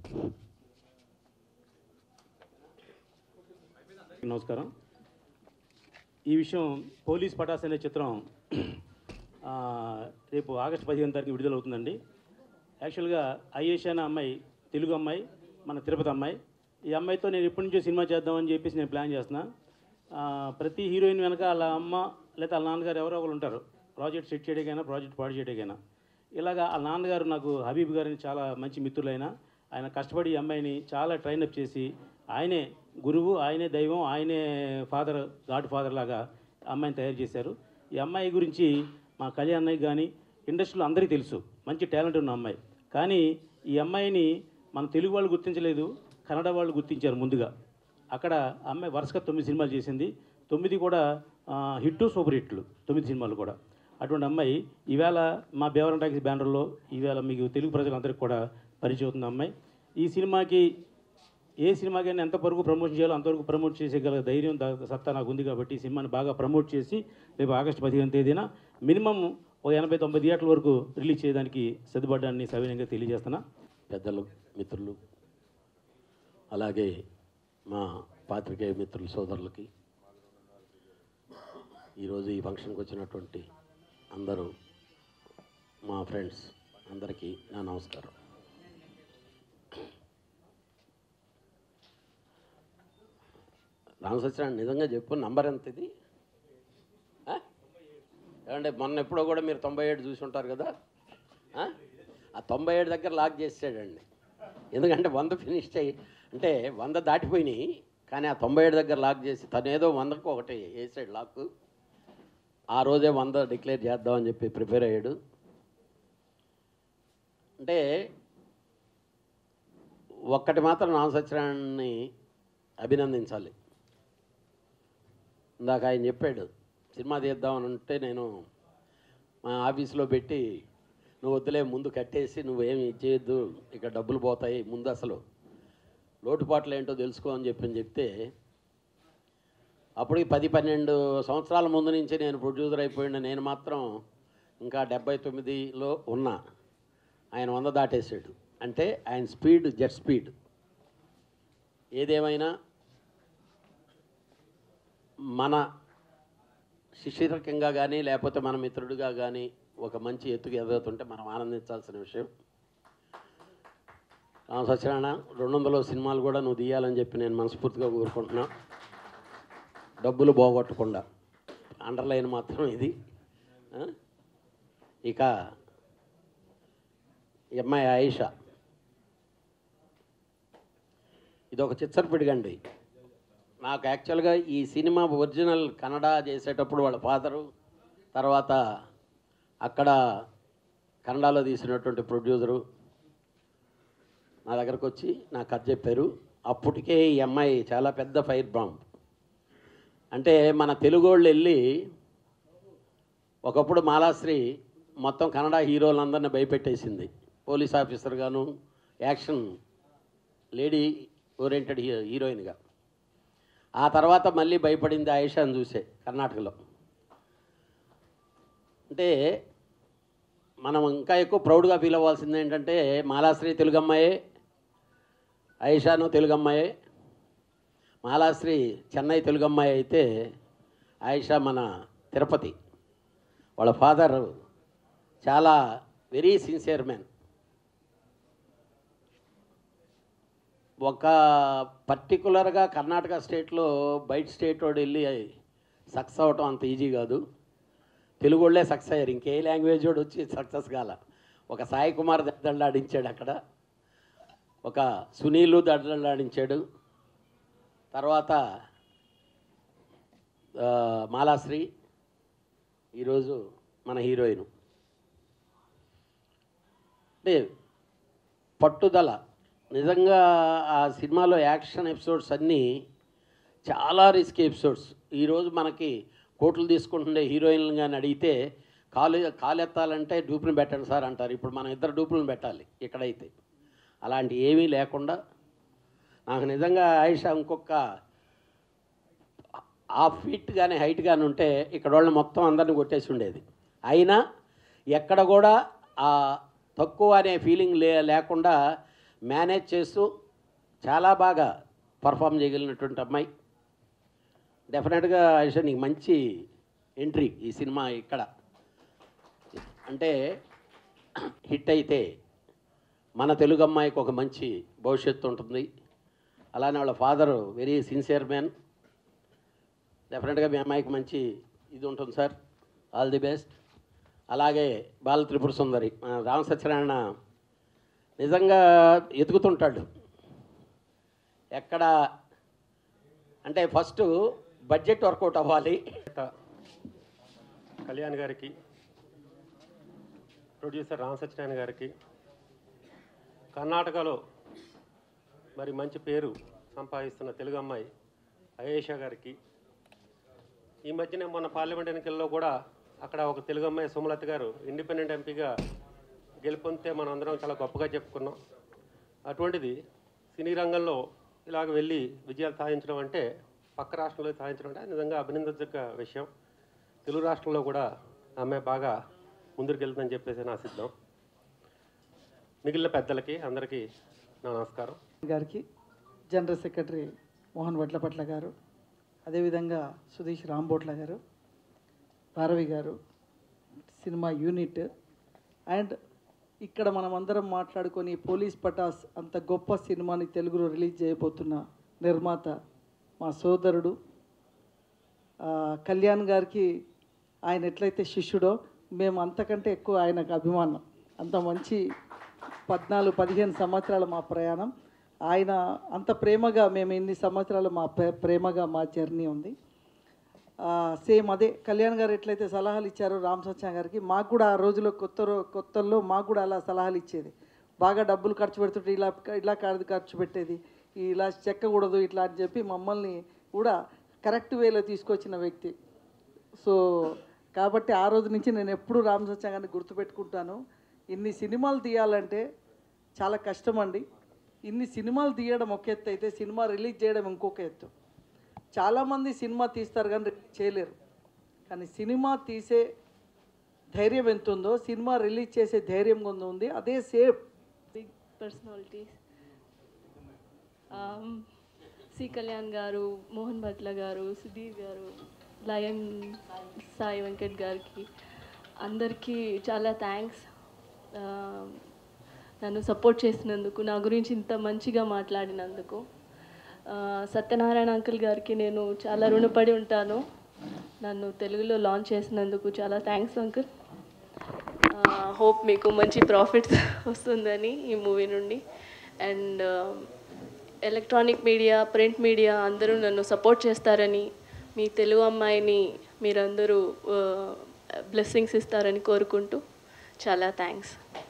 నమస్కారం ఈ విషయం పోలీస్ పటాస్ అనే చిత్రం ఆ, రేపు ఆగస్టు పదిహేను తారీఖు విడుదలవుతుందండి యాక్చువల్గా ఐఏష్ అనే అమ్మాయి తెలుగు అమ్మాయి మన తిరుపతి అమ్మాయి ఈ అమ్మాయితో నేను ఎప్పటి నుంచో సినిమా చేద్దామని చెప్పేసి నేను ప్లాన్ చేస్తున్నా ఆ, ప్రతి హీరోయిన్ వెనక వాళ్ళ అమ్మ లేదా వాళ్ళ నాన్నగారు ఎవరో ఒకరు ఉంటారు ప్రాజెక్ట్ సెట్ చేయడానికైనా ప్రాజెక్ట్ పాడు చేయడానికైనా ఇలాగా వాళ్ళ నాన్నగారు నాకు హబీబ్ గారిని చాలా మంచి మిత్రులైన ఆయన కష్టపడి ఈ అమ్మాయిని చాలా ట్రైనప్ చేసి ఆయనే గురువు ఆయనే దైవం ఆయనే ఫాదర్ గాడ్ ఫాదర్ లాగా అమ్మాయిని తయారు చేశారు ఈ అమ్మాయి గురించి మా కళ్యాణ్ అన్నయ్య కానీ ఇండస్ట్రీలో అందరికీ తెలుసు మంచి టాలెంట్ ఉన్న అమ్మాయి కానీ ఈ అమ్మాయిని మన తెలుగు వాళ్ళు గుర్తించలేదు కన్నడ వాళ్ళు గుర్తించారు ముందుగా అక్కడ ఆ అమ్మాయి వరుసగా తొమ్మిది సినిమాలు చేసింది తొమ్మిది కూడా ఆ, హిట్టు సూపర్ హిట్లు తొమ్మిది సినిమాలు కూడా అటువంటి అమ్మాయి ఈవేళ మా బేవరం టాకీస్ బ్యానర్లో ఈవేళ మీకు తెలుగు ప్రజలందరికీ కూడా పరిచయం అవుతుంది అమ్మాయి ఈ సినిమాకి ఏ సినిమాకైనా ఎంత వరకు ప్రమోషన్ చేయాలో అంతవరకు ప్రమోట్ చేసేగల ధైర్యం దా- సత్తా నాకు ఉంది కాబట్టి ఈ సినిమాని బాగా ప్రమోట్ చేసి రేపు ఆగస్టు పదిహేను తేదీన మినిమం ఒక ఎనభై తొంభై థియేటర్ల వరకు రిలీజ్ చేయడానికి సదుపడ్డాన్ని సవినయంగా తెలియజేస్తున్నా పెద్దలు మిత్రులు అలాగే మా పాత్రికేయ మిత్రుల సోదరులకి ఈరోజు ఈ ఫంక్షన్కి వచ్చినటువంటి అందరూ మా ఫ్రెండ్స్ అందరికీ నా నమస్కారం రామసత్యనారాయణ నిజంగా చెప్పు నంబర్ ఎంత ఇది ఆ? ఏమంటే మొన్న ఎప్పుడో కూడా మీరు తొంభై ఏడు చూసి ఉంటారు కదా ఆ? ఆ తొంభై ఏడు దగ్గర లాక్ చేసాడండి ఎందుకంటే వంద ఫినిష్ అయ్యి అంటే వంద దాటిపోయినాయి కానీ ఆ తొంభై ఏడు దగ్గర లాక్ చేసి తను ఏదో వందకు ఒకటి వేసాడు లాక్ ఆ రోజే వంద డిక్లేర్ చేద్దామని చెప్పి ప్రిపేర్ అయ్యాడు అంటే ఒక్కటి మాత్రం రామ సత్యనారాయణని అభినందించాలి ఇందాక ఆయన చెప్పాడు సినిమా తీద్దామని అంటే నేను మా ఆఫీస్లో పెట్టి నువ్వు వద్దులే ముందు కట్టేసి నువ్వేమి చేయొద్దు ఇక డబ్బులు పోతాయి ముందు అసలు లోటుపాట్లు ఏంటో తెలుసుకో అని చెప్పి చెప్తే అప్పటికి పది పన్నెండు సంవత్సరాల ముందు నుంచి నేను ప్రొడ్యూసర్ అయిపోయిన నేను మాత్రం ఇంకా డెబ్బై తొమ్మిదిలో ఉన్నా ఆయన వంద దాటేసాడు అంటే ఆయన స్పీడ్ జెట్ స్పీడ్ ఏదేమైనా మన శిశిరకంగా కానీ లేకపోతే మన మిత్రుడిగా కానీ ఒక మంచి ఎత్తుకు ఎదుగుతుంటే మనం ఆనందించాల్సిన విషయం రామ సత్యనారాయణ రెండు వందల సినిమాలు కూడా నువ్వు తీయాలని చెప్పి నేను మనస్ఫూర్తిగా కోరుకుంటున్నా డబ్బులు పోగొట్టకుండా అండర్లైన్ మాత్రం ఇది ఆ? ఇక ఈ అమ్మాయి ఆయిషా ఇది ఒక చిచ్చరపిడిగండి నాకు యాక్చువల్గా ఈ సినిమా ఒరిజినల్ కన్నడ చేసేటప్పుడు వాళ్ళ ఫాదరు తర్వాత అక్కడ కన్నడలో తీసినటువంటి ప్రొడ్యూసరు నా దగ్గరకు వచ్చి నాకు కథ చెప్పారు అప్పటికే ఈ అమ్మాయి చాలా పెద్ద ఫైర్ బాంబ్ అంటే మన తెలుగు వాళ్ళు వెళ్ళి ఒకప్పుడు మాలాశ్రీ మొత్తం కన్నడ హీరోలందరినీ భయపెట్టేసింది పోలీస్ ఆఫీసర్ గాను యాక్షన్ లేడీ ఓరియంటెడ్ హీ హీరోయిన్గా ఆ తర్వాత మళ్ళీ భయపడింది ఆయిషాని చూసే కర్ణాటకలో అంటే మనం ఇంకా ఎక్కువ ప్రౌడ్గా ఫీల్ అవ్వాల్సింది ఏంటంటే మాలాశ్రీ తెలుగు అమ్మాయే ఆయిషాను తెలుగు అమ్మాయే మాలాశ్రీ చెన్నై తెలుగు అమ్మాయి అయితే ఆయిషా మన తిరుపతి వాళ్ళ ఫాదర్ చాలా వెరీ సిన్సియర్ మ్యాన్ ఒక పర్టికులర్గా కర్ణాటక స్టేట్లో బయట స్టేట్ వాడు వెళ్ళి సక్సెస్ అవటం అంత ఈజీ కాదు తెలుగు వాళ్ళే సక్సెస్ అయ్యారు ఇంకే లాంగ్వేజ్ వాడు వచ్చి సక్సెస్ కాల ఒక సాయి కుమార్ దడ్డలాడించాడు అక్కడ ఒక సునీలు దడ్డలాడించాడు తర్వాత ఆ, మాలాశ్రీ ఈరోజు మన హీరోయిన్ అంటే పట్టుదల నిజంగా ఆ సినిమాలో యాక్షన్ ఎపిసోడ్స్ అన్నీ చాలా రిస్క్ ఎపిసోడ్స్ ఈరోజు మనకి కోట్లు తీసుకుంటుండే హీరోయిన్లు కానీ అడిగితే కాలు కాలు ఎత్తాలంటే డూపుని పెట్టండి సార్ అంటారు ఇప్పుడు మనం ఇద్దరు డూపులను పెట్టాలి ఇక్కడైతే అలాంటి ఏమీ లేకుండా నాకు నిజంగా ఆయుష ఇంకొక హాఫ్ ఫీట్ కానీ హైట్ కానీ ఉంటే ఇక్కడ వాళ్ళని మొత్తం అందరిని కొట్టేసి ఉండేది అయినా ఎక్కడ కూడా ఆ తక్కువ అనే ఫీలింగ్ లే లేకుండా మేనేజ్ చేస్తూ చాలా బాగా పర్ఫామ్ చేయగలిగినటువంటి అమ్మాయి డెఫినెట్గా ఐషా నీకు మంచి ఎంట్రీ ఈ సినిమా ఇక్కడ అంటే హిట్ అయితే మన తెలుగు అమ్మాయికి ఒక మంచి భవిష్యత్తు ఉంటుంది అలానే వాళ్ళ ఫాదర్ వెరీ సిన్సియర్ మ్యాన్ డెఫినెట్గా మీ అమ్మాయికి మంచి ఇది ఉంటుంది సార్ ఆల్ ది బెస్ట్ అలాగే బాల త్రిపుర సుందరి మన రామ సత్యనారాయణ నిజంగా ఎదుగుతుంటాడు ఎక్కడ అంటే ఫస్ట్ బడ్జెట్ వర్కౌట్ అవ్వాలి కళ్యాణ్ గారికి ప్రొడ్యూసర్ రామ్ సత్యనారాయణ గారికి కర్ణాటకలో మరి మంచి పేరు సంపాదిస్తున్న తెలుగు అమ్మాయి అయేషా గారికి ఈ మధ్యనే మొన్న పార్లమెంట్ ఎన్నికల్లో కూడా అక్కడ ఒక తెలుగు అమ్మాయి సుమలత గారు ఇండిపెండెంట్ ఎంపీగా గెలుపొందితే మనం అందరం చాలా గొప్పగా చెప్పుకున్నాం అటువంటిది సినీ రంగంలో ఇలాగ వెళ్ళి విజయాలు సాధించడం అంటే పక్క రాష్ట్రంలో సాధించడం అంటే నిజంగా అభినందించదగ్గ విషయం తెలుగు రాష్ట్రంలో కూడా ఆ అమ్మాయి బాగా ముందుకు వెళ్తుందని చెప్పేసి నా సిద్ధం మిగిలిన పెద్దలకి అందరికీ నా నమస్కారం గారికి జనరల్ సెక్రటరీ మోహన్ వడ్లపట్ల గారు అదేవిధంగా సుధీష్ రాంబోట్ల గారు భారవి గారు సినిమా యూనిట్ అండ్ ఇక్కడ మనం అందరం మాట్లాడుకొని పోలీస్ పటాస్ అంత గొప్ప సినిమాని తెలుగులో రిలీజ్ చేయబోతున్న నిర్మాత మా సోదరుడు ఆ, కళ్యాణ్ గారికి ఆయన ఎట్లయితే శిష్యుడో మేము అంతకంటే ఎక్కువ ఆయనకు అభిమానం అంత మంచి పద్నాలుగు పదిహేను సంవత్సరాల మా ప్రయాణం ఆయన అంత ప్రేమగా మేము ఇన్ని సంవత్సరాలు మా ప్రే- ప్రేమగా మా జర్నీ ఉంది సేమ్ అదే కళ్యాణ్ గారు ఎట్లయితే సలహాలు ఇచ్చారో రామ్ సత్యం గారికి మాకు కూడా ఆ రోజులో కొత్త రో- కొత్తల్లో మాకు కూడా అలా సలహాలు ఇచ్చేది బాగా డబ్బులు ఖర్చు పెడుతుంటే ఇలా ఇలా కాదు ఖర్చు పెట్టేది ఇలా చెక్కకూడదు ఇట్లా అని చెప్పి మమ్మల్ని కూడా కరెక్ట్ వేలో తీసుకొచ్చిన వ్యక్తి సో కాబట్టి ఆ రోజు నుంచి నేను ఎప్పుడు రామ్ సత్యం గారిని గుర్తుపెట్టుకుంటాను ఇన్ని సినిమాలు తీయాలంటే చాలా కష్టం అండి ఇన్ని సినిమాలు తీయడం ఒక ఎత్తు అయితే సినిమా రిలీజ్ చేయడం ఇంకొక ఎత్తు చాలామంది సినిమా తీస్తారు కానీ రిలీజ్ చేయలేరు కానీ సినిమా తీసే ధైర్యం ఎంత ఉందో సినిమా రిలీజ్ చేసే ధైర్యం కొంత ఉంది అదే same big personalities. Um, C Kalyan garu Mohan Bhatla గారు సుధీర్ గారు లయన్ సాయి వెంకట్ గారికి అందరికీ చాలా థ్యాంక్స్ నన్ను సపోర్ట్ చేసినందుకు నా గురించి ఇంత మంచిగా మాట్లాడినందుకు ఆ, సత్యనారాయణ అంకుల్ గారికి నేను చాలా రుణపడి ఉంటాను నన్ను తెలుగులో లాంచ్ చేసినందుకు చాలా థ్యాంక్స్ అంకుల్ హోప్ మీకు మంచి ప్రాఫిట్స్ వస్తుందని ఈ మూవీ నుండి and electronic media print media అందరూ నన్ను సపోర్ట్ చేస్తారని మీ తెలుగు అమ్మాయిని మీరందరూ బ్లెస్సింగ్స్ ఇస్తారని కోరుకుంటూ చాలా థ్యాంక్స్